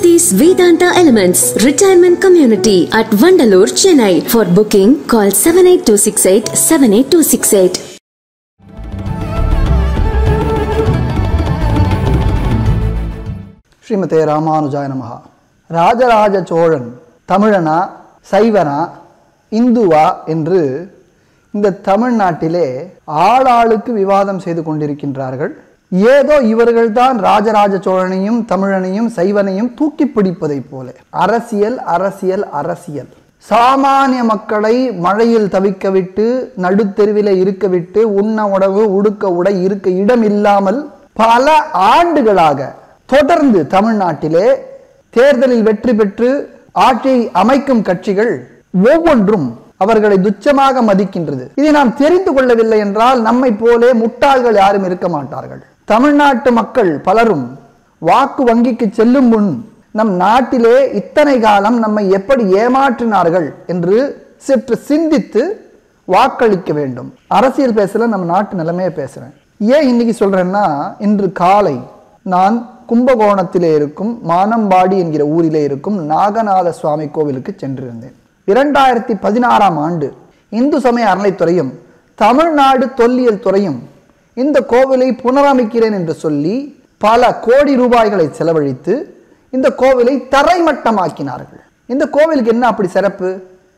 Saty's Vedanta Elements Retirement Community at Vandalur, Chennai. For booking, call 78268 78268. ஸ்ரீமதே ராமானுஜாய நமகா ராஜராஜ சோழன் தமிழனா சைவனா இந்துவா என்று இந்த தமிழ்நாட்டிலே ஆளாளுக்கு விவாதம் செய்து கொண்டிருக்கின்றார்கள் ஏதோ இவர்கள்தான் ராஜராஜ சோழனையும் தமிழனையும் சைவனையும் தூக்கி பிடிப்பதைப் போல அரசியல் அரசியல் அரசியல் சாமானிய மக்களை மழையில் தவிக்க விட்டு நடுத்தெருவில இருக்க விட்டு உண்ண உணவு உடுக்க உடை இருக்க இடம் இல்லாமல் பல ஆண்டுகளாக தொடர்ந்து தமிழ்நாட்டிலே தேர்தலில் வெற்றி பெற்று ஆட்சியை அமைக்கும் கட்சிகள் ஒவ்வொன்றும் அவர்களை துச்சமாக மதிக்கின்றது இதை நாம் தெரிந்து கொள்ளவில்லை என்றால் நம்மை போலே முட்டாள்கள் யாரும் இருக்க மாட்டார்கள் தமிழ்நாட்டு மக்கள் பலரும் வாக்கு வங்கிக்கு செல்லும் முன் நம் நாட்டிலே இத்தனை காலம் நம்மை எப்படி ஏமாற்றினார்கள் என்று சற்று சிந்தித்து வாக்களிக்க வேண்டும் அரசியல் பேசல நம்ம நாட்டு நிலைமையை பேசுறேன் ஏன் இன்னைக்கு சொல்றேன்னா இன்று காலை நான் கும்பகோணத்திலே இருக்கும் மானம்பாடி என்கிற ஊரிலே இருக்கும் நாகநாத சுவாமி கோவிலுக்கு சென்றிருந்தேன் இரண்டாயிரத்தி பதினாறாம் ஆண்டு இந்து சமய அறநிலைத்துறையும் தமிழ்நாடு தொல்லியல் துறையும் இந்த கோவிலை புனரமைக்கிறேன் என்று சொல்லி பல கோடி ரூபாய்களை செலவழித்து இந்த கோவிலை தரைமட்டமாக்கினார்கள் இந்த கோவிலுக்கு என்ன அப்படி சிறப்பு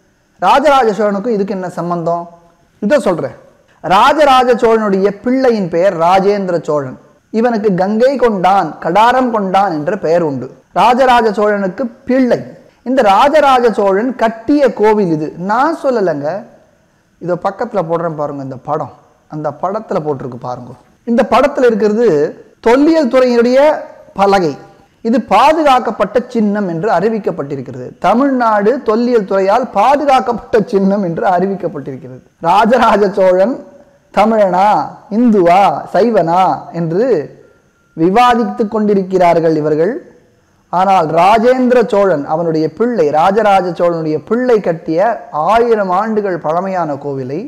ராஜராஜ சோழனுக்கும் இதுக்கு என்ன சம்பந்தம் இதை சொல்றேன் ராஜராஜ சோழனுடைய பிள்ளையின் பெயர் ராஜேந்திர சோழன் இவனுக்கு கங்கை கொண்டான் கடாரம் கொண்டான் என்ற பெயர் உண்டு ராஜராஜ சோழனுக்கு பிள்ளை இந்த ராஜராஜ சோழன் கட்டிய கோவில் இது நான் சொல்லலைங்க இதோ பக்கத்துல போடுறேன் பாருங்க இந்த படம் அந்த படத்துல போட்டிருக்கு பாருங்க இந்த படத்துல இருக்கிறது தொல்லியல் துறையினுடைய பலகை இது பாதுகாக்கப்பட்ட சின்னம் என்று அறிவிக்கப்பட்டிருக்கிறது தமிழ்நாடு தொல்லியல் துறையால் பாதுகாக்கப்பட்ட சின்னம் என்று அறிவிக்கப்பட்டிருக்கிறது ராஜராஜ சோழன் தமிழனா இந்துவா சைவனா என்று விவாதித்துக் கொண்டிருக்கிறார்கள் இவர்கள் ஆனால் ராஜேந்திர சோழன் அவனுடைய பிள்ளை ராஜராஜ சோழனுடைய பிள்ளை கட்டிய ஆயிரம் ஆண்டுகள் பழமையான கோவிலை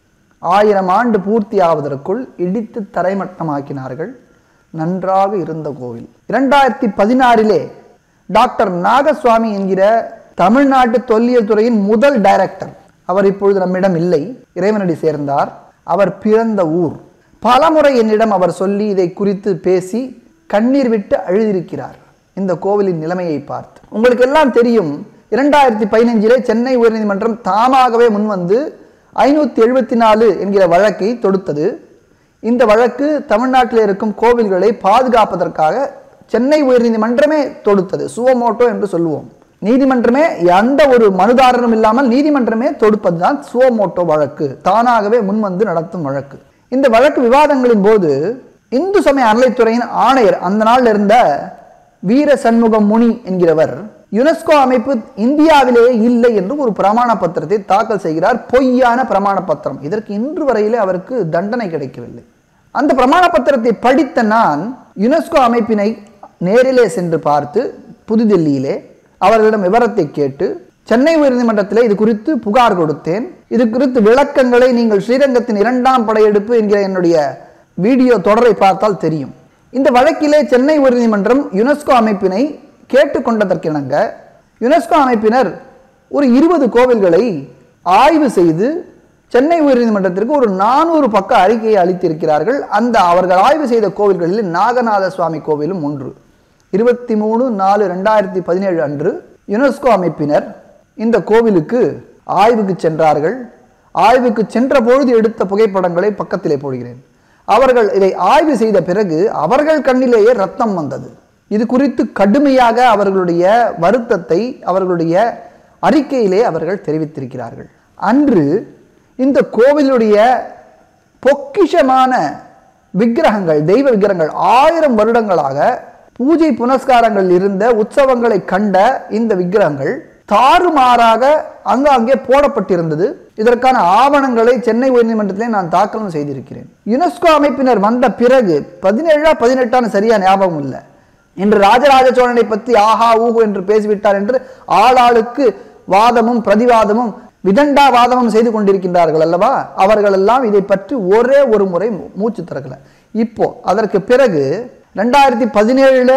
ஆயிரம் ஆண்டு பூர்த்தி ஆவதற்குள் இடித்து தரைமட்டமாக்கினார்கள் நன்றாக இருந்த கோவில் இரண்டாயிரத்தி பதினாறிலே டாக்டர் நாகசுவாமி என்கிற தமிழ்நாட்டு தொல்லியல் துறையின் முதல் டைரக்டர் அவர் இப்பொழுது நம்மிடம் இல்லை இறைவனடி சேர்ந்தார் அவர் பிறந்த ஊர் பலமுறை என்னிடம் அவர் சொல்லி இதை குறித்து பேசி கண்ணீர் விட்டு அழுதிருக்கிறார் இந்த கோவிலின் நிலைமையை பார்த்து உங்களுக்கு எல்லாம் தெரியும் இரண்டாயிரத்தி பதினஞ்சிலே சென்னை உயர்நீதிமன்றம் தாமாகவே முன்வந்து ஐநூத்தி எழுபத்தி நாலு என்கிற வழக்கை தொடுத்தது இந்த வழக்கு தமிழ்நாட்டில் இருக்கும் கோவில்களை பாதுகாப்பதற்காக சென்னை உயர்நீதிமன்றமே தொடுத்தது சுவமோட்டோ என்று சொல்லுவோம் நீதிமன்றமே எந்த ஒரு மனுதாரரும் இல்லாமல் நீதிமன்றமே தொடுப்பதுதான் சுவமோட்டோ வழக்கு தானாகவே முன்வந்து நடத்தும் வழக்கு இந்த வழக்கு விவாதங்களின் போது இந்து சமய அறநிலைத்துறையின் ஆணையர் அந்த நாளில் இருந்த வீர சண்முகம் முனி என்கிறவர் யுனெஸ்கோ அமைப்பு இந்தியாவிலேயே இல்லை என்று ஒரு பிரமாண பத்திரத்தை தாக்கல் செய்கிறார் பொய்யான பிரமாண பத்திரம் இதற்கு இன்று வரையிலே அவருக்கு தண்டனை கிடைக்கவில்லை அந்த பிரமாண பத்திரத்தை படித்த நான் யுனெஸ்கோ அமைப்பினை நேரிலே சென்று பார்த்து புதுதில்லியிலே அவர்களிடம் விவரத்தை கேட்டு சென்னை உயர்நீதிமன்றத்திலே இது குறித்து புகார் கொடுத்தேன் இது குறித்து விளக்கங்களை நீங்கள் ஸ்ரீரங்கத்தின் இரண்டாம் படையெடுப்பு என்கிற என்னுடைய வீடியோ தொடரை பார்த்தால் தெரியும் இந்த வழக்கிலே சென்னை உயர்நீதிமன்றம் யுனெஸ்கோ அமைப்பினை கேட்டுக்கொண்டதற்கிணங்க யுனெஸ்கோ அமைப்பினர் ஒரு இருபது கோவில்களை ஆய்வு செய்து சென்னை உயர்நீதிமன்றத்திற்கு ஒரு நானூறு பக்க அறிக்கையை அளித்திருக்கிறார்கள் அந்த அவர்கள் ஆய்வு செய்த கோவில்களில் நாகநாத சுவாமி கோவிலும் ஒன்று இருபத்தி மூணு நாலு ரெண்டாயிரத்தி பதினேழு அன்று யுனெஸ்கோ அமைப்பினர் இந்த கோவிலுக்கு ஆய்வுக்கு சென்றார்கள் ஆய்வுக்கு சென்ற பொழுது எடுத்த புகைப்படங்களை பக்கத்திலே போடுகிறேன் அவர்கள் இதை ஆய்வு செய்த பிறகு அவர்கள் கண்ணிலேயே ரத்தம் வந்தது இது குறித்து கடுமையாக அவர்களுடைய வருத்தத்தை அவர்களுடைய அறிக்கையிலே அவர்கள் தெரிவித்திருக்கிறார்கள் அன்று இந்த கோவிலுடைய பொக்கிஷமான விக்கிரகங்கள் தெய்வ விக்கிரகங்கள் ஆயிரம் வருடங்களாக பூஜை புனஸ்காரங்கள் இருந்த உற்சவங்களை கண்ட இந்த விக்கிரகங்கள் தாறுமாறாக அங்காங்கே போடப்பட்டிருந்தது இதற்கான ஆவணங்களை சென்னை உயர்நீதிமன்றத்திலே நான் தாக்கலும் செய்திருக்கிறேன் யுனெஸ்கோ அமைப்பினர் வந்த பிறகு பதினேழா பதினெட்டான சரியா ஞாபகம் இல்லை இன்று ராஜராஜ சோழனை பற்றி ஆஹா ஊகு என்று பேசிவிட்டார் என்று ஆளாளுக்கு வாதமும் பிரதிவாதமும் விதண்டாவாதமும் செய்து கொண்டிருக்கின்றார்கள் அல்லவா அவர்கள் எல்லாம் இதை பற்றி ஒரே ஒரு முறை மூச்சு திறக்கல இப்போ அதற்கு பிறகு ரெண்டாயிரத்தி பதினேழுல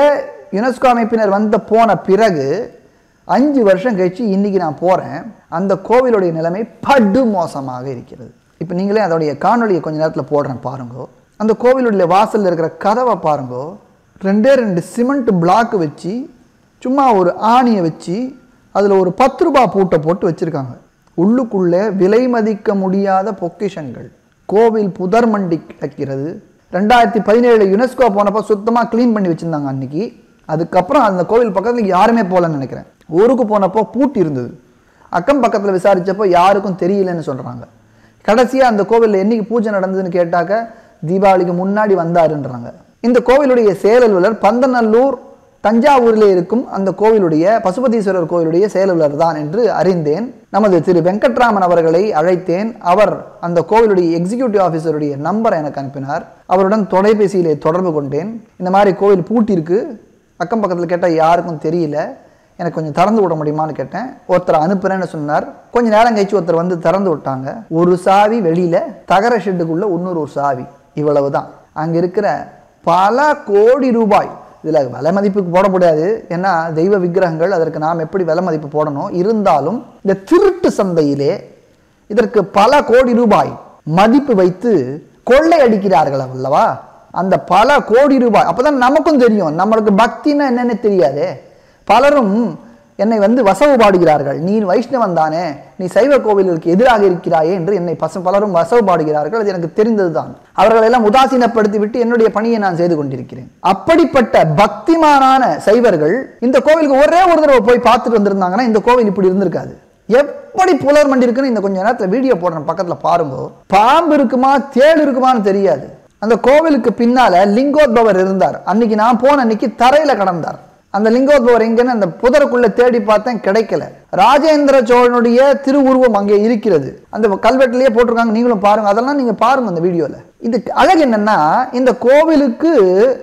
யுனெஸ்கோ அமைப்பினர் வந்த போன பிறகு அஞ்சு வருஷம் கழிச்சு இன்னைக்கு நான் போகிறேன் அந்த கோவிலுடைய நிலைமை படு மோசமாக இருக்கிறது இப்போ நீங்களே அதோடைய காணொளியை கொஞ்ச நேரத்தில் போடுறேன் பாருங்கோ அந்த கோவிலுடைய வாசலில் இருக்கிற கதவை பாருங்கோ ரெண்டே ரெண்டு சிமெண்ட் பிளாக் வச்சு சும்மா ஒரு ஆணியை வச்சு அதில் ஒரு பத்து ரூபாய் பூட்டை போட்டு வச்சுருக்காங்க உள்ளுக்குள்ளே விலை மதிக்க முடியாத பொக்கிஷங்கள் கோவில் புதர் மண்டி கிடக்கிறது ரெண்டாயிரத்தி பதினேழு யுனெஸ்கோ போனப்போ சுத்தமாக க்ளீன் பண்ணி வச்சுருந்தாங்க அன்னைக்கு அதுக்கப்புறம் அந்த கோவில் பக்கத்தில் யாருமே போகலன்னு நினைக்கிறேன் ஊருக்கு போனப்போ பூட்டி இருந்தது அக்கம் பக்கத்தில் விசாரிச்சப்போ யாருக்கும் தெரியலன்னு சொல்கிறாங்க கடைசியாக அந்த கோவிலில் என்னைக்கு பூஜை நடந்ததுன்னு கேட்டாக்க தீபாவளிக்கு முன்னாடி வந்தாருன்றாங்க இந்த கோவிலுடைய செயலலுவலர் பந்தநல்லூர் தஞ்சாவூரிலே இருக்கும் அந்த கோவிலுடைய பசுபதீஸ்வரர் கோவிலுடைய செயலர் தான் என்று அறிந்தேன் நமது திரு வெங்கட்ராமன் அவர்களை அழைத்தேன் அவர் அந்த கோவிலுடைய எக்ஸிகியூட்டிவ் ஆஃபீஸருடைய நம்பரை எனக்கு அனுப்பினார் அவருடன் தொலைபேசியிலே தொடர்பு கொண்டேன் இந்த மாதிரி கோவில் பூட்டியிருக்கு அக்கம் பக்கத்தில் கேட்டால் யாருக்கும் தெரியல எனக்கு கொஞ்சம் திறந்து விட முடியுமான்னு கேட்டேன் ஒருத்தர் அனுப்புறேன்னு சொன்னார் கொஞ்ச நேரம் கழிச்சு ஒருத்தர் வந்து திறந்து விட்டாங்க ஒரு சாவி வெளியில தகர ஷெட்டுக்குள்ள இன்னொரு ஒரு சாவி இவ்வளவுதான் அங்க இருக்கிற பல கோடி ரூபாய் இதில் விலை மதிப்புக்கு போட முடியாது ஏன்னா தெய்வ விக்கிரகங்கள் அதற்கு நாம் எப்படி விலை மதிப்பு போடணும் இருந்தாலும் இந்த திருட்டு சந்தையிலே இதற்கு பல கோடி ரூபாய் மதிப்பு வைத்து கொள்ளை அடிக்கிறார்கள் அல்லவா அந்த பல கோடி ரூபாய் அப்பதான் நமக்கும் தெரியும் நம்மளுக்கு பக்தின்னா என்னன்னு தெரியாதே பலரும் என்னை வந்து வசவு பாடுகிறார்கள் நீ வைஷ்ணவன் தானே நீ சைவ கோவில்களுக்கு எதிராக இருக்கிறாயே என்று என்னை பச பலரும் வசவு பாடுகிறார்கள் அது எனக்கு தெரிந்ததுதான் அவர்கள் எல்லாம் உதாசீனப்படுத்தி விட்டு என்னுடைய பணியை நான் செய்து கொண்டிருக்கிறேன் அப்படிப்பட்ட பக்திமானான சைவர்கள் இந்த கோவிலுக்கு ஒரே ஒரு தடவை போய் பார்த்துட்டு வந்திருந்தாங்கன்னா இந்த கோவில் இப்படி இருந்திருக்காது எப்படி புலர் மண்டி இருக்குன்னு இந்த கொஞ்ச நேரத்தில் வீடியோ போடுறேன் பக்கத்தில் பாருங்க பாம்பு இருக்குமா தேள் இருக்குமான்னு தெரியாது அந்த கோவிலுக்கு பின்னால லிங்கோத்பவர் இருந்தார் அன்னைக்கு நான் போன அன்னைக்கு தரையில கடந்தார் அந்த லிங்கோத்பவர் எங்கன்னு அந்த புதருக்குள்ள தேடி பார்த்தேன் கிடைக்கல ராஜேந்திர சோழனுடைய திருவுருவம் அங்கே இருக்கிறது அந்த கல்வெட்டிலேயே போட்டிருக்காங்க நீங்களும் பாருங்க அதெல்லாம் நீங்க பாருங்க அந்த வீடியோல இது அழகு என்னன்னா இந்த கோவிலுக்கு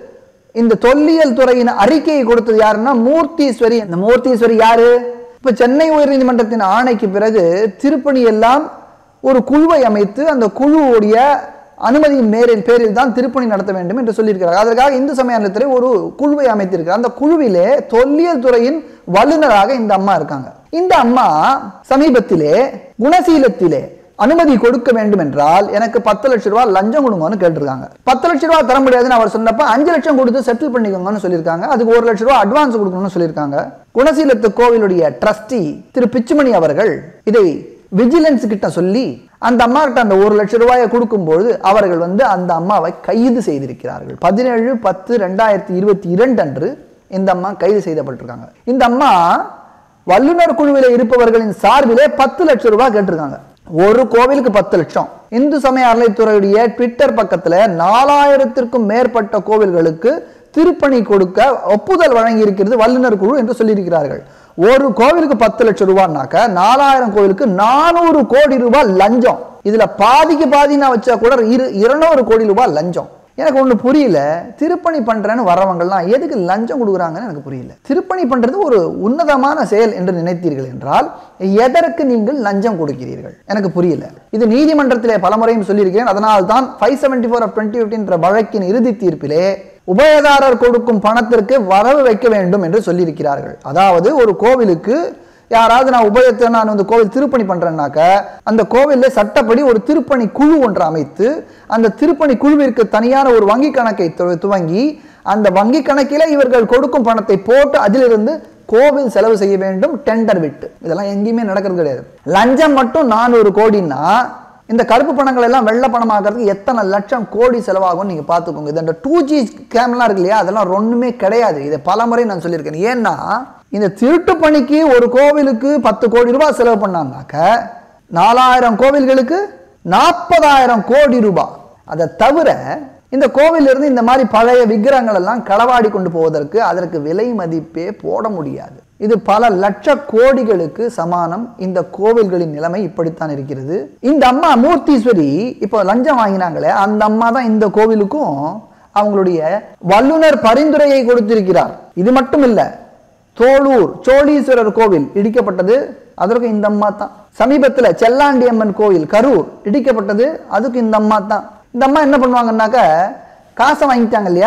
இந்த தொல்லியல் துறையின் அறிக்கையை கொடுத்தது யாருன்னா மூர்த்தீஸ்வரி இந்த மூர்த்தீஸ்வரி யாரு இப்ப சென்னை உயர்நீதிமன்றத்தின் ஆணைக்கு பிறகு திருப்பணி எல்லாம் ஒரு குழுவை அமைத்து அந்த குழுவுடைய அனுமதியின் மேரில் பேரில் தான் திருப்பணி நடத்த வேண்டும் என்று சொல்லியிருக்கிறார் அதற்காக இந்து சமய அறநிலையத்துறை ஒரு குழுவை அமைத்திருக்கிறார் அந்த குழுவிலே தொல்லியல் துறையின் வல்லுநராக இந்த அம்மா இருக்காங்க இந்த அம்மா சமீபத்திலே குணசீலத்திலே அனுமதி கொடுக்க வேண்டும் என்றால் எனக்கு பத்து லட்சம் ரூபாய் லஞ்சம் கொடுங்கன்னு கேட்டிருக்காங்க பத்து லட்சம் ரூபாய் தர முடியாதுன்னு அவர் சொன்னப்ப அஞ்சு லட்சம் கொடுத்து செட்டில் பண்ணிக்கோங்கன்னு சொல்லியிருக்காங்க அதுக்கு ஒரு லட்சம் ரூபாய் அட்வான்ஸ் கொடுக்கணும்னு சொல்லியிருக்காங்க குணசீலத்து கோவிலுடைய ட்ரஸ்டி திரு பிச்சுமணி அவர்கள் இதை விஜிலன்ஸ் கிட்ட சொல்லி அந்த அம்மா கிட்ட அந்த ஒரு லட்சம் ரூபாயை கொடுக்கும்போது அவர்கள் வந்து அந்த அம்மாவை கைது செய்திருக்கிறார்கள் பதினேழு பத்து ரெண்டாயிரத்தி இருபத்தி இரண்டு அன்று இந்த அம்மா கைது செய்யப்பட்டிருக்காங்க இந்த அம்மா வல்லுநர் குழுவில் இருப்பவர்களின் சார்பிலே பத்து லட்சம் ரூபாய் கேட்டிருக்காங்க ஒரு கோவிலுக்கு பத்து லட்சம் இந்து சமய அறநிலைத்துறையுடைய ட்விட்டர் பக்கத்துல நாலாயிரத்திற்கும் மேற்பட்ட கோவில்களுக்கு திருப்பணி கொடுக்க ஒப்புதல் வழங்கி இருக்கிறது வல்லுநர் குழு என்று சொல்லியிருக்கிறார்கள் ஒரு கோவிலுக்கு பத்து லட்சம் ரூபாய்னாக்க நாலாயிரம் கோவிலுக்கு நானூறு கோடி ரூபாய் லஞ்சம் இதுல பாதிக்கு பாதி நான் வச்சா கூட இரு இருநூறு கோடி ரூபாய் லஞ்சம் எனக்கு ஒண்ணு புரியல திருப்பணி பண்றேன்னு வரவங்கலாம் எதுக்கு லஞ்சம் கொடுக்குறாங்கன்னு எனக்கு புரியல திருப்பணி பண்றது ஒரு உன்னதமான செயல் என்று நினைத்தீர்கள் என்றால் எதற்கு நீங்கள் லஞ்சம் கொடுக்கிறீர்கள் எனக்கு புரியல இது நீதிமன்றத்திலே பலமுறையும் சொல்லியிருக்கிறேன் அதனால் தான் five seventy four of twenty என்ற வழக்கின் இறுதி தீர்ப்பிலே உபயதாரர் கொடுக்கும் பணத்திற்கு வரவு வைக்க வேண்டும் என்று சொல்லியிருக்கிறார்கள் அதாவது ஒரு கோவிலுக்கு யாராவது நான் உபயத்தை நான் வந்து கோவில் திருப்பணி பண்றேன்னாக்க அந்த கோவிலில் சட்டப்படி ஒரு திருப்பணி குழு ஒன்று அமைத்து அந்த திருப்பணி குழுவிற்கு தனியான ஒரு வங்கி கணக்கை து- துவங்கி அந்த வங்கி கணக்கில இவர்கள் கொடுக்கும் பணத்தை போட்டு அதிலிருந்து கோவில் செலவு செய்ய வேண்டும் டெண்டர் விட்டு இதெல்லாம் எங்கேயுமே நடக்கிறது கிடையாது லஞ்சம் மட்டும் நானூறு கோடின்னா இந்த கருப்பு பணங்கள் எல்லாம் வெள்ள பணமாக்கிறதுக்கு எத்தனை லட்சம் கோடி செலவாகும் நீங்க பார்த்துக்கோங்க இது அந்த டூ ஜி கேம்லாம் இருக்கு இல்லையா அதெல்லாம் ஒண்ணுமே கிடையாது இதை பலமுறை நான் சொல்லியிருக்கேன் ஏன்னா இந்த திருட்டு பணிக்கு ஒரு கோவிலுக்கு பத்து கோடி ரூபாய் செலவு பண்ணாங்கனாக்க நாலாயிரம் கோவில்களுக்கு நாற்பதாயிரம் கோடி ரூபாய் அதை தவிர இந்த கோவில்ல இருந்து இந்த மாதிரி பழைய விக்கிரகங்கள் எல்லாம் களவாடி கொண்டு போவதற்கு அதற்கு விலை மதிப்பே போட முடியாது இது பல லட்ச கோடிகளுக்கு சமானம் இந்த கோவில்களின் நிலைமை இப்படித்தான் இருக்கிறது இந்த அம்மா மூர்த்தீஸ்வரி இப்போ லஞ்சம் வாங்கினாங்களே அந்த அம்மா தான் இந்த கோவிலுக்கும் அவங்களுடைய வல்லுனர் பரிந்துரையை கொடுத்திருக்கிறார் இது மட்டும் இல்ல தோளூர் சோழீஸ்வரர் கோவில் இடிக்கப்பட்டது அதற்கு இந்த அம்மா தான் சமீபத்தில் செல்லாண்டி அம்மன் கோவில் கரூர் இடிக்கப்பட்டது அதுக்கு இந்த அம்மா தான் இந்த அம்மா என்ன பண்ணுவாங்கன்னாக்க காசை வாங்கிட்டாங்க இல்லையா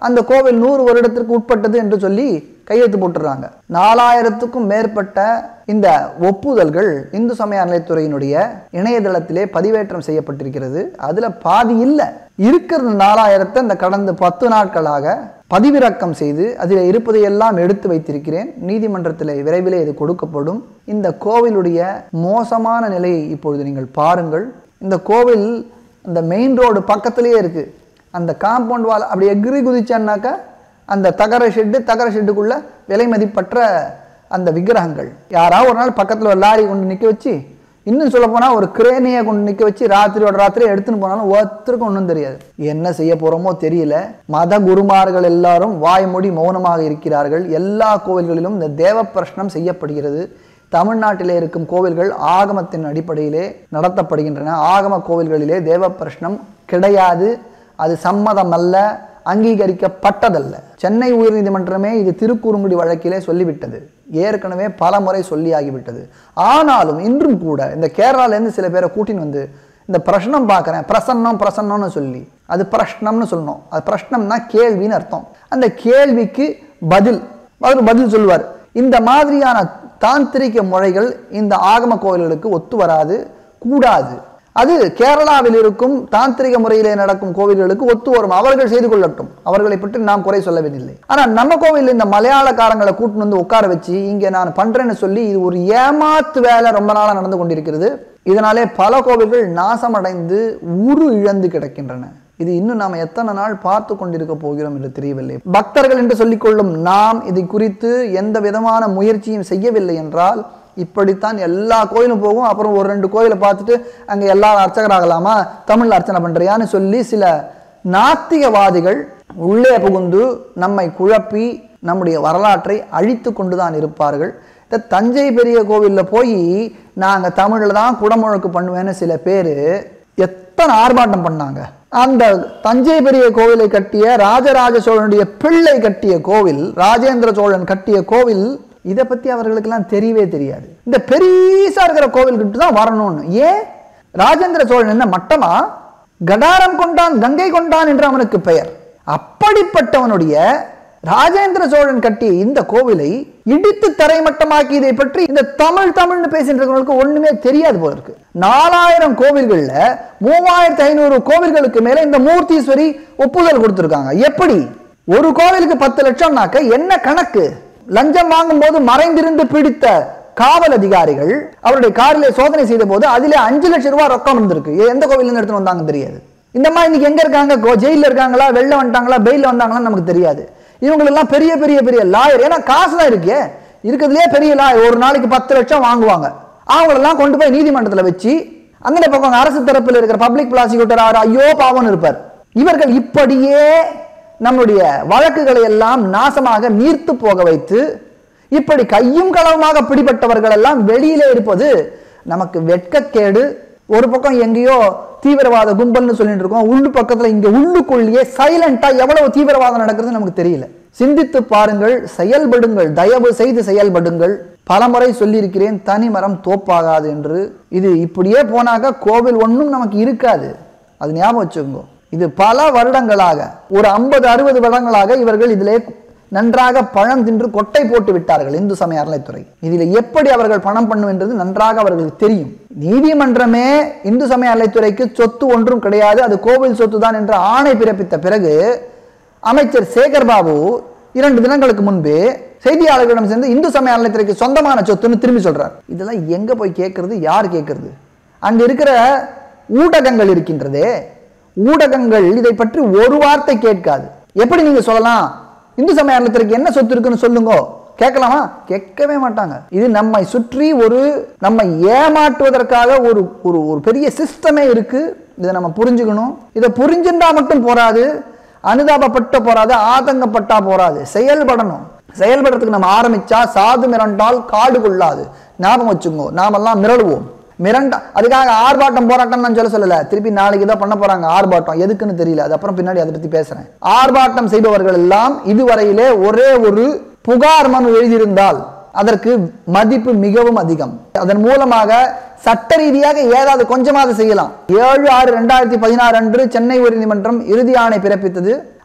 அந்த கோவில் நூறு வருடத்திற்கு உட்பட்டது என்று சொல்லி கையெழுத்து போட்டுறாங்க நாலாயிரத்துக்கும் மேற்பட்ட இந்த ஒப்புதல்கள் இந்து சமய அறநிலைத்துறையினுடைய இணையதளத்திலே பதிவேற்றம் செய்யப்பட்டிருக்கிறது அதுல பாதி இல்லை இருக்கிற நாலாயிரத்தை இந்த கடந்த பத்து நாட்களாக பதிவிறக்கம் செய்து அதில் இருப்பதையெல்லாம் எடுத்து வைத்திருக்கிறேன் நீதிமன்றத்தில் விரைவிலே இது கொடுக்கப்படும் இந்த கோவிலுடைய மோசமான நிலையை இப்பொழுது நீங்கள் பாருங்கள் இந்த கோவில் இந்த மெயின் ரோடு பக்கத்திலேயே இருக்கு அந்த காம்பவுண்ட் வால் அப்படி எகிரி குதிச்சான்னாக்கா அந்த தகர ஷெட்டு தகர ஷெட்டுக்குள்ள விலை மதிப்பற்ற அந்த விக்கிரகங்கள் யாராவது ஒரு நாள் பக்கத்தில் ஒரு லாரி கொண்டு நிற்க வச்சு இன்னும் சொல்ல போனால் ஒரு கிரேனையை கொண்டு நிற்க வச்சு ராத்திரியோட ராத்திரி எடுத்துன்னு போனாலும் ஒருத்தருக்கும் ஒன்றும் தெரியாது என்ன செய்ய போகிறோமோ தெரியல மத குருமார்கள் எல்லாரும் வாய்மொழி மௌனமாக இருக்கிறார்கள் எல்லா கோவில்களிலும் இந்த தேவ பிரஷ்னம் செய்யப்படுகிறது தமிழ்நாட்டிலே இருக்கும் கோவில்கள் ஆகமத்தின் அடிப்படையிலே நடத்தப்படுகின்றன ஆகம கோவில்களிலே தேவ பிரஷ்னம் கிடையாது அது சம்மதம் அல்ல அங்கீகரிக்கப்பட்டதல்ல சென்னை உயர்நீதிமன்றமே இது திருக்குறுங்குடி வழக்கிலே சொல்லிவிட்டது ஏற்கனவே பல முறை சொல்லியாகிவிட்டது ஆனாலும் இன்றும் கூட இந்த கேரளாலேருந்து சில பேரை கூட்டின்னு வந்து இந்த பிரஷ்னம் பார்க்குறேன் பிரசன்னம் பிரசன்னம்னு சொல்லி அது பிரஷ்னம்னு சொல்லணும் அது பிரஷ்னம்னா கேள்வின்னு அர்த்தம் அந்த கேள்விக்கு பதில் அவர் பதில் சொல்லுவார் இந்த மாதிரியான தாந்திரிக முறைகள் இந்த ஆகம கோவில்களுக்கு ஒத்து வராது கூடாது அது கேரளாவில் இருக்கும் தாந்திரிக முறையிலே நடக்கும் கோவில்களுக்கு ஒத்து வரும் அவர்கள் செய்து கொள்ளட்டும் அவர்களை பற்றி நாம் குறை சொல்லவில்லை ஆனா நம்ம கோவில் இந்த மலையாளக்காரங்களை கூட்டிட்டு வந்து உட்கார வச்சு இங்க நான் பண்றேன்னு சொல்லி இது ஒரு ஏமாத்து வேலை ரொம்ப நாளா நடந்து கொண்டிருக்கிறது இதனாலே பல கோவில்கள் நாசமடைந்து உரு இழந்து கிடக்கின்றன இது இன்னும் நாம் எத்தனை நாள் பார்த்து கொண்டிருக்க போகிறோம் என்று தெரியவில்லை பக்தர்கள் என்று சொல்லிக்கொள்ளும் நாம் இதை குறித்து எந்த விதமான முயற்சியும் செய்யவில்லை என்றால் இப்படித்தான் எல்லா கோயிலும் போகும் அப்புறம் ஒரு ரெண்டு கோயிலை பார்த்துட்டு அங்கே எல்லாரும் அர்ச்சகராகலாமா தமிழில் அர்ச்சனை பண்ணுறியான்னு சொல்லி சில நாத்திகவாதிகள் உள்ளே புகுந்து நம்மை குழப்பி நம்முடைய வரலாற்றை அழித்து கொண்டு தான் இருப்பார்கள் இந்த தஞ்சை பெரிய கோவிலில் போய் நாங்கள் தமிழில் தான் குடமுழக்கு பண்ணுவேன்னு சில பேர் எத்தனை ஆர்ப்பாட்டம் பண்ணாங்க அந்த தஞ்சை பெரிய கோவிலை கட்டிய ராஜராஜ சோழனுடைய பிள்ளை கட்டிய கோவில் ராஜேந்திர சோழன் கட்டிய கோவில் இதை பத்தி அவர்களுக்கெல்லாம் தெரியவே தெரியாது இந்த பெரியசா இருக்கிற கோவில்கிட்ட தான் வரணும்னு ஏன் ராஜேந்திர சோழன் என்ன மட்டமா கடாரம் கொண்டான் கங்கை கொண்டான் என்று அவனுக்கு பெயர் அப்படிப்பட்டவனுடைய ராஜேந்திர சோழன் கட்டிய இந்த கோவிலை இடித்து தரைமட்டமாக்கியதை பற்றி இந்த தமிழ் தமிழ்னு பேசின்றவங்களுக்கு ஒண்ணுமே தெரியாது போல இருக்கு நாலாயிரம் கோவில்கள்ல மூவாயிரத்தி ஐநூறு கோவில்களுக்கு மேல இந்த மூர்த்தீஸ்வரி ஒப்புதல் கொடுத்திருக்காங்க எப்படி ஒரு கோவிலுக்கு பத்து லட்சம்னாக்க என்ன கணக்கு லஞ்சம் வாங்கும் போது மறைந்திருந்து பிடித்த காவல் அதிகாரிகள் அவருடைய காரிலே சோதனை செய்த போது அதிலே அஞ்சு லட்சம் ரூபாய் ரொக்கம் இருந்திருக்கு எந்த கோவில்ல இருந்து எடுத்துட்டு வந்தாங்க தெரியாது இந்த மாதிரி இன்னைக்கு எங்க இருக்காங்க கோ- ஜெயில்ல இருக்காங்களா வெளில வந்துட்டாங்களா பெயில வந்தாங்களா நமக்கு தெரியாது இவங்களெல்லாம் பெரிய பெரிய பெரிய லாயர் ஏன்னா காசு தான் இருக்கே இருக்கிறதுலே பெரிய லாயர் ஒரு நாளைக்கு பத்து லட்சம் வாங்குவாங்க அவங்களெல்லாம் கொண்டு போய் நீதிமன்றத்தில் வச்சு அந்த பக்கம் அரசு தரப்பில் இருக்கிற பப்ளிக் ப்ராசிக்யூட்டர் அவர் ஐயோ பாவம்னு இருப்பார் இவர்கள் இப்படியே நம்முடைய வழக்குகளை எல்லாம் நாசமாக நீர்த்து போக வைத்து இப்படி கையும் களவுமாக பிடிபட்டவர்கள் எல்லாம் வெளியிலே இருப்பது நமக்கு வெட்கக்கேடு ஒரு பக்கம் எங்கேயோ தீவிரவாத கும்பல்னு சொல்லிட்டு இருக்கோம் உள்ளு பக்கத்துல இங்க உள்ளுக்குள்ளேயே சைலண்டா எவ்வளவு தீவிரவாதம் நடக்கிறது நமக்கு தெரியல சிந்தித்து பாருங்கள் செயல்படுங்கள் தயவு செய்து செயல்படுங்கள் பலமுறை சொல்லியிருக்கிறேன் தனிமரம் தோப்பாகாது என்று இது இப்படியே போனாக்க கோவில் ஒன்றும் நமக்கு இருக்காது அது ஞாபகம் வச்சுக்கோங்க இது பல வருடங்களாக ஒரு ஐம்பது அறுபது வருடங்களாக இவர்கள் இதிலே நன்றாக பழம் தின்று கொட்டை போட்டு விட்டார்கள் இந்து சமய அறநிலைத்துறை இதில் எப்படி அவர்கள் பணம் பண்ணுவென்றது நன்றாக அவர்களுக்கு தெரியும் நீதிமன்றமே இந்து சமய அறநிலைத்துறைக்கு சொத்து ஒன்றும் கிடையாது அது கோவில் சொத்து தான் என்ற ஆணை பிறப்பித்த பிறகு அமைச்சர் சேகர் பாபு இரண்டு தினங்களுக்கு முன்பு செய்தியாளர்களிடம் சேர்ந்து இந்து சமய அறநிலைத்துறைக்கு சொந்தமான சொத்துன்னு திரும்பி சொல்றார் இதெல்லாம் எங்க போய் கேட்கறது யார் கேட்கறது அங்க இருக்கிற ஊடகங்கள் இருக்கின்றதே ஊடகங்கள் இதை பற்றி ஒரு வார்த்தை கேட்காது எப்படி நீங்க சொல்லலாம் இந்து சமய அறநிலையத்திற்கு என்ன சொத்து இருக்குன்னு சொல்லுங்க கேட்கலாமா கேட்கவே மாட்டாங்க இது நம்மை சுற்றி ஒரு நம்மை ஏமாற்றுவதற்காக ஒரு ஒரு ஒரு பெரிய சிஸ்டமே இருக்கு இதை நம்ம புரிஞ்சுக்கணும் இதை புரிஞ்சுட்டா மட்டும் போராது அனுதாபப்பட்ட போராது ஆதங்கப்பட்டா போராது செயல்படணும் செயல்படுறதுக்கு நம்ம ஆரம்பிச்சா சாது மிரண்டால் காடு கொள்ளாது ஞாபகம் வச்சுக்கோ நாமெல்லாம் மிரளுவோம் மிரண்டா அதுக்காக ஆர்ப்பாட்டம் போராட்டம் நான் சொல்ல சொல்லல திருப்பி நாளைக்கு ஏதோ பண்ண போறாங்க ஆர்ப்பாட்டம் எதுக்குன்னு தெரியல அது அப்புறம் பின்னாடி அதை பத்தி பேசுறேன் ஆர்ப்பாட்டம் செய்பவர்கள் எல்லாம் இதுவரையிலே ஒரே ஒரு புகார் மனு எழுதியிருந்தால் அதற்கு மதிப்பு மிகவும் அதிகம் அதன் மூலமாக சட்ட ரீதியாக ஏதாவது கொஞ்சமாவது செய்யலாம் ஏழு ஆறு ரெண்டாயிரத்தி பதினாறு அன்று சென்னை உயர்நீதிமன்றம் இறுதி ஆணை பிறப்பித்தது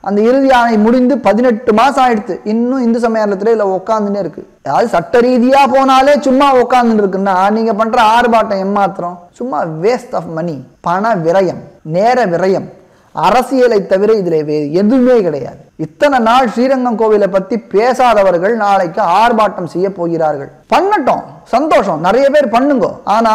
அந்த இறுதி ஆணை முடிந்து பதினெட்டு மாசம் ஆயிடுத்து இன்னும் இந்து சமயத்துல இல்ல உட்காந்துனே இருக்கு அதாவது சட்ட ரீதியா போனாலே சும்மா உட்காந்துட்டு இருக்குன்னா நீங்க பண்ற ஆர்ப்பாட்டம் எம்மாத்திரம் சும்மா வேஸ்ட் ஆஃப் மணி பண விரயம் நேர விரயம் அரசியலை தவிர இதுல வேறு எதுவுமே கிடையாது இத்தனை நாள் ஸ்ரீரங்கம் கோவிலை பத்தி பேசாதவர்கள் நாளைக்கு ஆர்ப்பாட்டம் செய்ய போகிறார்கள் பண்ணட்டும் சந்தோஷம் நிறைய பேர் பண்ணுங்க ஆனா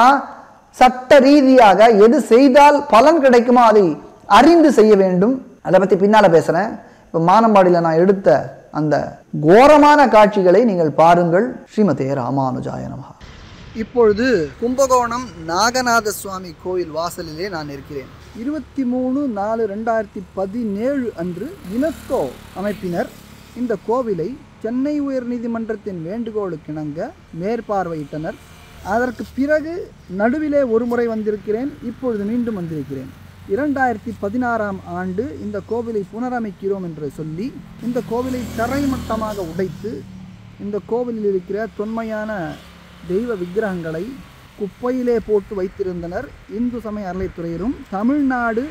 சட்ட ரீதியாக எது செய்தால் பலன் கிடைக்குமோ அதை அறிந்து செய்ய வேண்டும் அதை பத்தி பின்னால பேசுறேன் இப்போ மானம்பாடியில் நான் எடுத்த அந்த கோரமான காட்சிகளை நீங்கள் பாருங்கள் ஸ்ரீமதே ராமானுஜாய நமஹா இப்பொழுது கும்பகோணம் நாகநாத சுவாமி கோயில் வாசலிலே நான் இருக்கிறேன் இருபத்தி மூணு நாலு ரெண்டாயிரத்தி பதினேழு அன்று யுனெஸ்கோ அமைப்பினர் இந்த கோவிலை சென்னை உயர்நீதிமன்றத்தின் வேண்டுகோளுக்கிணங்க மேற்பார்வையிட்டனர் அதற்கு பிறகு நடுவிலே ஒரு முறை வந்திருக்கிறேன் இப்பொழுது மீண்டும் வந்திருக்கிறேன் இரண்டாயிரத்தி பதினாறாம் ஆண்டு இந்த கோவிலை புனரமைக்கிறோம் என்று சொல்லி இந்த கோவிலை தரைமட்டமாக உடைத்து இந்த கோவிலில் இருக்கிற தொன்மையான தெய்வ விக்கிரகங்களை குப்பையிலே போட்டு வைத்திருந்தனர் இந்து சமய அறளைத்துறையிலும் தமிழ்நாடு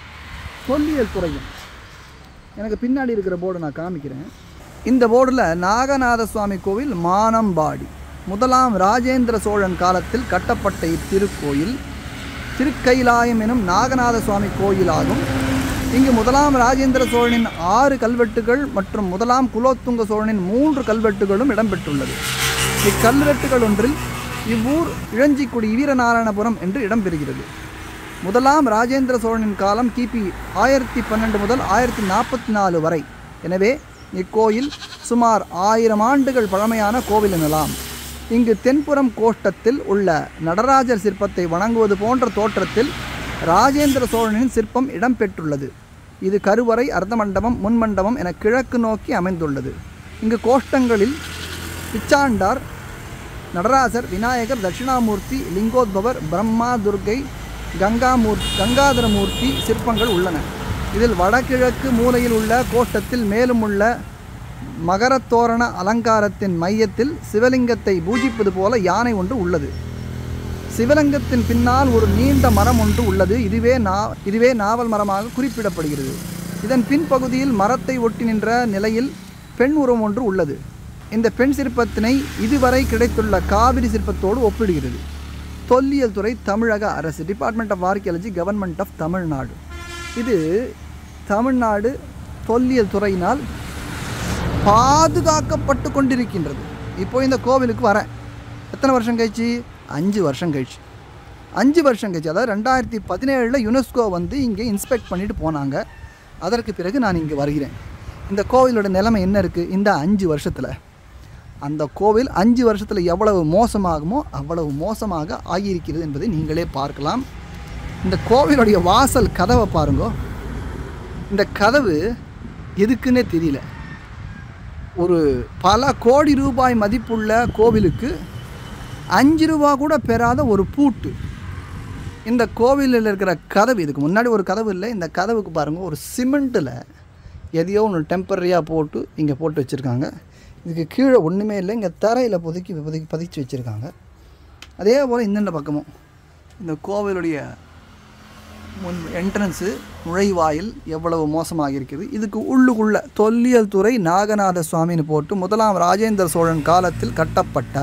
தொல்லியல் துறையும் எனக்கு பின்னாடி இருக்கிற போர்டை நான் காமிக்கிறேன் இந்த போர்டில் நாகநாத சுவாமி கோவில் மானம்பாடி முதலாம் ராஜேந்திர சோழன் காலத்தில் கட்டப்பட்ட இத்திருக்கோயில் திருக்கைலாயம் எனும் நாகநாத சுவாமி கோயிலாகும் இங்கு முதலாம் ராஜேந்திர சோழனின் ஆறு கல்வெட்டுகள் மற்றும் முதலாம் குலோத்துங்க சோழனின் மூன்று கல்வெட்டுகளும் இடம்பெற்றுள்ளது இக்கல்வெட்டுகள் ஒன்றில் இவ்வூர் இளஞ்சிக்குடி வீரநாராயணபுரம் என்று இடம்பெறுகிறது முதலாம் ராஜேந்திர சோழனின் காலம் கிபி ஆயிரத்தி பன்னெண்டு முதல் ஆயிரத்தி நாற்பத்தி நாலு வரை எனவே இக்கோயில் சுமார் ஆயிரம் ஆண்டுகள் பழமையான கோவில் எனலாம் இங்கு தென்புறம் கோஷ்டத்தில் உள்ள நடராஜர் சிற்பத்தை வணங்குவது போன்ற தோற்றத்தில் ராஜேந்திர சோழனின் சிற்பம் இடம்பெற்றுள்ளது இது கருவறை அர்த்தமண்டபம் முன்மண்டபம் என கிழக்கு நோக்கி அமைந்துள்ளது இங்கு கோஷ்டங்களில் பிச்சாண்டார் நடராசர் விநாயகர் தட்சிணாமூர்த்தி லிங்கோத்பவர் பிரம்மா துர்க்கை கங்காமூர் கங்காதரமூர்த்தி சிற்பங்கள் உள்ளன இதில் வடகிழக்கு மூலையில் உள்ள கோஷ்டத்தில் மேலும் உள்ள மகரத்தோரண அலங்காரத்தின் மையத்தில் சிவலிங்கத்தை பூஜிப்பது போல யானை ஒன்று உள்ளது சிவலிங்கத்தின் பின்னால் ஒரு நீண்ட மரம் ஒன்று உள்ளது இதுவே நா இதுவே நாவல் மரமாக குறிப்பிடப்படுகிறது இதன் பின்பகுதியில் மரத்தை ஒட்டி நின்ற நிலையில் பெண் உருவம் ஒன்று உள்ளது இந்த பெண் சிற்பத்தினை இதுவரை கிடைத்துள்ள காவிரி சிற்பத்தோடு ஒப்பிடுகிறது தொல்லியல் துறை தமிழக அரசு department of archaeology government of Tamil Nadu இது தமிழ்நாடு தொல்லியல் துறையினால் பாதுகாக்கப்பட்டு கொண்டிருக்கின்றது இப்போ இந்த கோவிலுக்கு வரேன் எத்தனை வருஷம் கழிச்சு அஞ்சு வருஷம் கழிச்சு அஞ்சு வருஷம் கழிச்சு அதாவது ரெண்டாயிரத்தி பதினேழில் யுனெஸ்கோ வந்து இங்கே இன்ஸ்பெக்ட் பண்ணிட்டு போனாங்க அதற்கு பிறகு நான் இங்கே வருகிறேன் இந்த கோவிலோட நிலைமை என்ன இருக்குது இந்த அஞ்சு வருஷத்தில் அந்த கோவில் அஞ்சு வருஷத்தில் எவ்வளவு மோசமாகுமோ அவ்வளவு மோசமாக ஆகியிருக்கிறது என்பதை நீங்களே பார்க்கலாம் இந்த கோவிலுடைய வாசல் கதவை பாருங்க இந்த கதவு எதுக்குன்னே தெரியல ஒரு பல கோடி ரூபாய் மதிப்புள்ள கோவிலுக்கு அஞ்சு ரூபா கூட பெறாத ஒரு பூட்டு இந்த கோவிலில் இருக்கிற கதவு இதுக்கு முன்னாடி ஒரு கதவு இல்லை இந்த கதவுக்கு பாருங்கள் ஒரு சிமெண்ட்டில் எதையோ ஒன்று டெம்பரரியாக போட்டு இங்கே போட்டு வச்சுருக்காங்க இதுக்கு கீழே ஒன்றுமே இல்லை இங்கே தரையில் புதுக்கி புதுக்கி பதிச்சு வச்சுருக்காங்க அதே போல் இந்தண்ட பக்கமும் இந்த கோவிலுடைய முன் என்ட்ரன்ஸு நுழைவாயில் எவ்வளவு மோசமாக இருக்குது இதுக்கு உள்ளுக்குள்ள தொல்லியல் துறை நாகநாத சுவாமின்னு போட்டு முதலாம் ராஜேந்திர சோழன் காலத்தில் கட்டப்பட்ட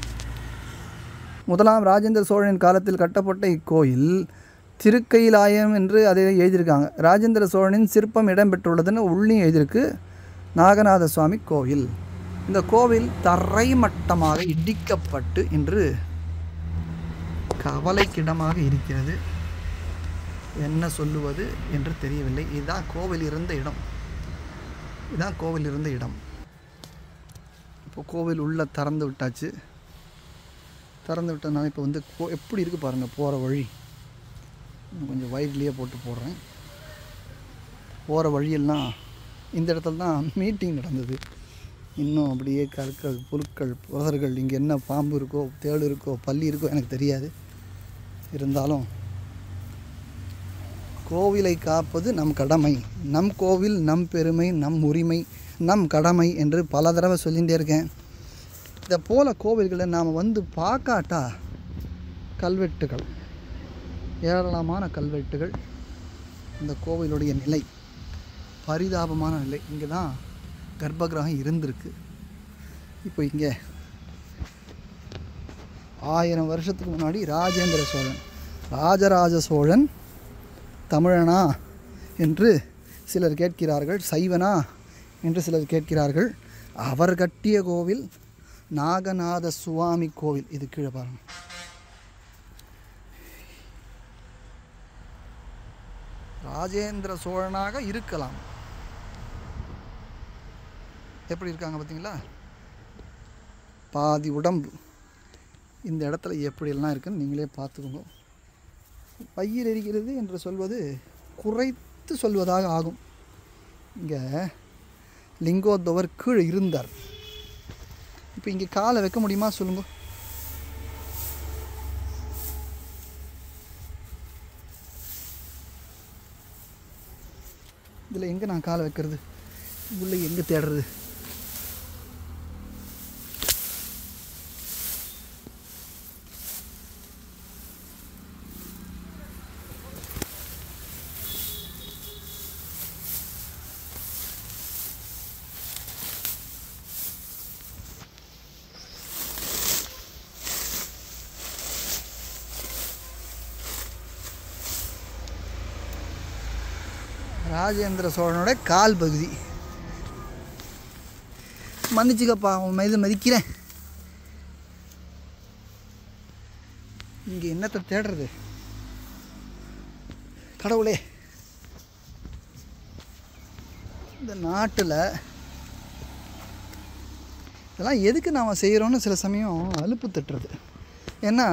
முதலாம் ராஜேந்திர சோழனின் காலத்தில் கட்டப்பட்ட இக்கோயில் திருக்கைலாயம் என்று அதை எழுதியிருக்காங்க ராஜேந்திர சோழனின் சிற்பம் இடம்பெற்றுள்ளதுன்னு உள்ளியும் எழுதியிருக்கு நாகநாத சுவாமி கோவில் இந்த கோவில் தரைமட்டமாக இடிக்கப்பட்டு இன்று கவலைக்கிடமாக இருக்கிறது என்ன சொல்லுவது என்று தெரியவில்லை இதுதான் கோவில் இருந்த இடம் இதுதான் கோவில் இருந்த இடம் இப்போ கோவில் உள்ளே திறந்து விட்டாச்சு திறந்து விட்டதுனால இப்போ வந்து கோ எப்படி இருக்குது பாருங்கள் போகிற வழி இன்னும் கொஞ்சம் வைட்லேயே போட்டு போடுறேன் போகிற வழியெல்லாம் இந்த இடத்துல தான் மீட்டிங் நடந்தது இன்னும் அப்படியே கற்கள் புற்கள் புதர்கள் இங்கே என்ன பாம்பு இருக்கோ தேடு இருக்கோ பல்லி இருக்கோ எனக்கு தெரியாது இருந்தாலும் கோவிலை காப்பது நம் கடமை நம் கோவில் நம் பெருமை நம் உரிமை நம் கடமை என்று பல தடவை சொல்லிகிட்டே இருக்கேன் இதை போல கோவில்களை நாம் வந்து பார்க்காட்டா கல்வெட்டுகள் ஏராளமான கல்வெட்டுகள் இந்த கோவிலுடைய நிலை பரிதாபமான நிலை இங்கே தான் கர்ப்பகிரகம் இருந்திருக்கு இப்போ இங்கே ஆயிரம் வருஷத்துக்கு முன்னாடி ராஜேந்திர சோழன் ராஜராஜ சோழன் தமிழனா என்று சிலர் கேட்கிறார்கள் சைவனா என்று சிலர் கேட்கிறார்கள் அவர் கட்டிய கோவில் நாகநாத சுவாமி கோவில் இது கீழே பாருங்க ராஜேந்திர சோழனாக இருக்கலாம் எப்படி இருக்காங்க பார்த்தீங்களா பாதி உடம்பு இந்த இடத்துல எப்படியெல்லாம் இருக்குன்னு நீங்களே பார்த்துக்கோங்க பையில் இருக்கிறது என்று சொல்வது குறைத்து சொல்வதாக ஆகும் இங்கே லிங்கோத்தவர் கீழே இருந்தார் இப்போ இங்கே காலை வைக்க முடியுமா சொல்லுங்க இதில் எங்கே நான் காலை வைக்கிறது உள்ள எங்கே தேடுறது ராஜேந்திர சோழனோட கால் பகுதி மன்னிச்சுக்கப்பா உன் மீது மதிக்கிறேன் இங்கே என்னத்தை தேடுறது கடவுளே இந்த நாட்டில் இதெல்லாம் எதுக்கு நாம் செய்கிறோன்னு சில சமயம் அலுப்பு தட்டுறது ஏன்னா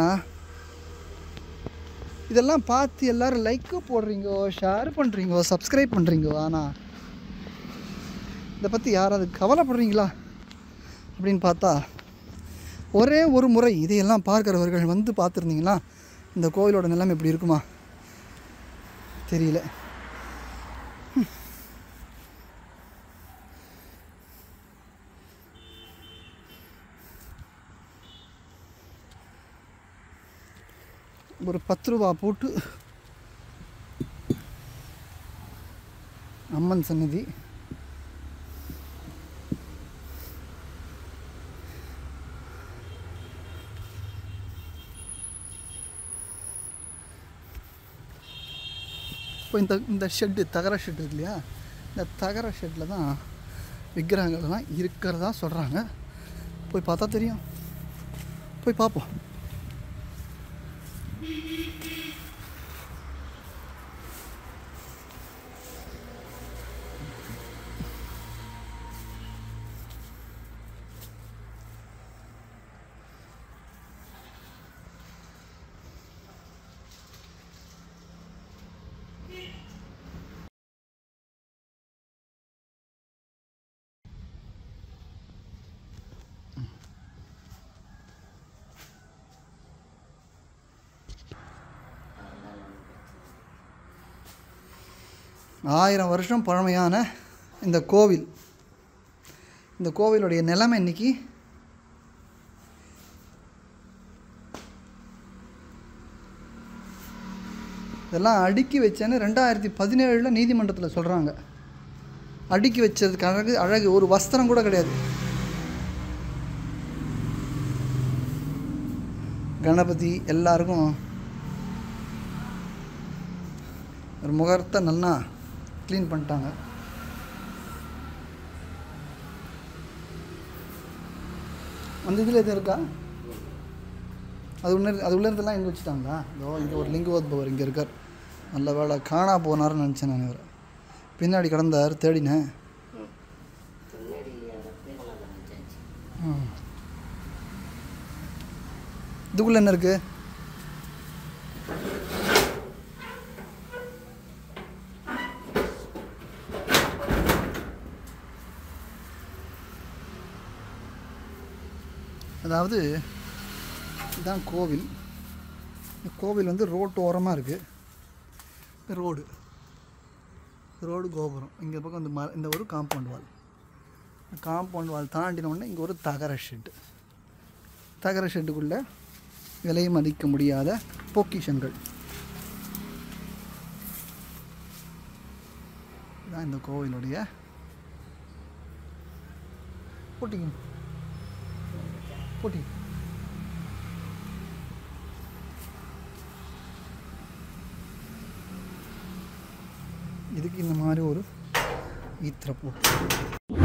இதெல்லாம் பார்த்து எல்லாரும் லைக்கு போடுறீங்கோ ஷேர் பண்ணுறீங்கோ சப்ஸ்கிரைப் பண்ணுறீங்கோ ஆனால் இதை பற்றி யாராவது கவலைப்படுறீங்களா அப்படின்னு பார்த்தா ஒரே ஒரு முறை இதையெல்லாம் பார்க்குறவர்கள் வந்து பார்த்துருந்தீங்கன்னா இந்த கோவிலோட நிலைமை இப்படி இருக்குமா தெரியல ஹம். ஒரு பத்து ரூபா போட்டு அம்மன் சன்னதி இப்போ இந்த இந்த ஷெட்டு தகர ஷெட் இருக்கு இல்லையா இந்த தகர ஷெட்டில் தான் விக்கிரகங்கள்லாம் இருக்கிறதா சொல்கிறாங்க போய் பார்த்தா தெரியும் போய் பார்ப்போம் ஆயிரம் வருஷம் பழமையான இந்த கோவில் இந்த கோவிலுடைய நிலைமை இன்னைக்கு இதெல்லாம் அடுக்கி வச்சேன்னு ரெண்டாயிரத்தி பதினேழில் நீதிமன்றத்தில் சொல்கிறாங்க அடுக்கி வச்சதுக்கு அழகு அழகு ஒரு வஸ்திரம் கூட கிடையாது கணபதி எல்லாருக்கும் ஒரு முகத்தை நல்லா க்ளீன் பண்ணிட்டாங்க அந்த இதில் எதுவும் இருக்கா அது உள்ள அது உள்ள இருந்தெல்லாம் எங்கே வச்சுட்டாங்களா இதோ இங்கே ஒரு லிங்கோத்பவர் இங்கே இருக்கார் நல்ல வேலை காணா போனார்னு நினச்சேன் நான் இவரை பின்னாடி கிடந்தார் தேடினேன் ம். இதுக்குள்ள என்ன இருக்குது அதாவது இதுதான் கோவில் இந்த கோவில் வந்து ரோட்டு ஓரமாக இருக்குது ரோடு ரோடு கோபுரம் இங்கே பக்கம் இந்த ம இந்த ஒரு காம்பவுண்ட் வால் காம்பவுண்ட் வால் தாண்டின உடனே இங்கே ஒரு தகர ஷெட்டு தகர ஷெட்டுக்குள்ளே விலை மதிக்க முடியாத பொக்கிஷங்கள் இதான் இதுதான் இந்த கோவிலுடைய போட்டிங்க போட்டி இதுக்கு இந்த மாதிரி ஒரு ஈத்திர போட்டு